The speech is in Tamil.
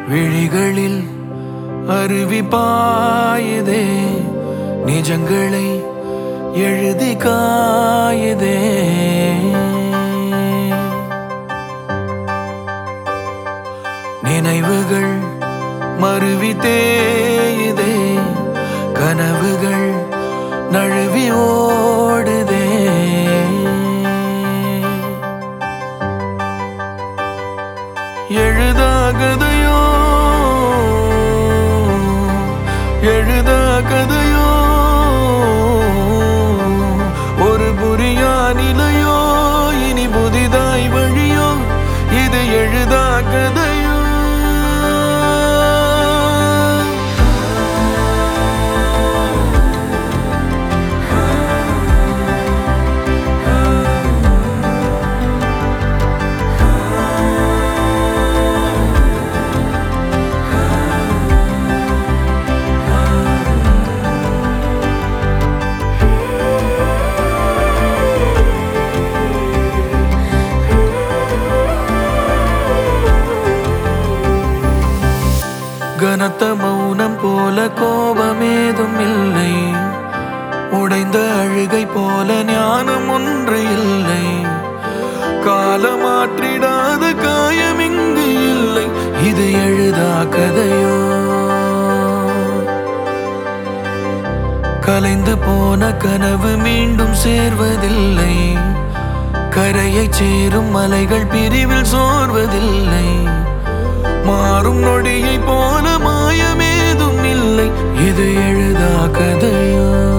விழிகளில் அருவி பாயுதே நிஜங்களை எழுதி காயுதே நினைவுகள் மருவி தேயுதே கனவுகள் நழுவி ஓடுதே எழுதாகதையோ எழுதா கதையோ ஒரு புரியா நிலையோ இனி புதிதாய் வழியோ இது எழுதா கதையோ கனத்த மௌனம் போல கோபமேதும் இல்லை உடைந்த அழுகை போல ஞானம் ஒன்று இல்லை காலமாற்றிடாத காயம் இங்கு இல்லை இது எழுதா கதையோ கலைந்து போன கனவு மீண்டும் சேர்வதில்லை கரையைச் சேரும் மலைகள் பிரிவில் சோர்வதில்லை மாறும் நொடியை போல மாயமேதும் இல்லை இது எழுதா கதையோ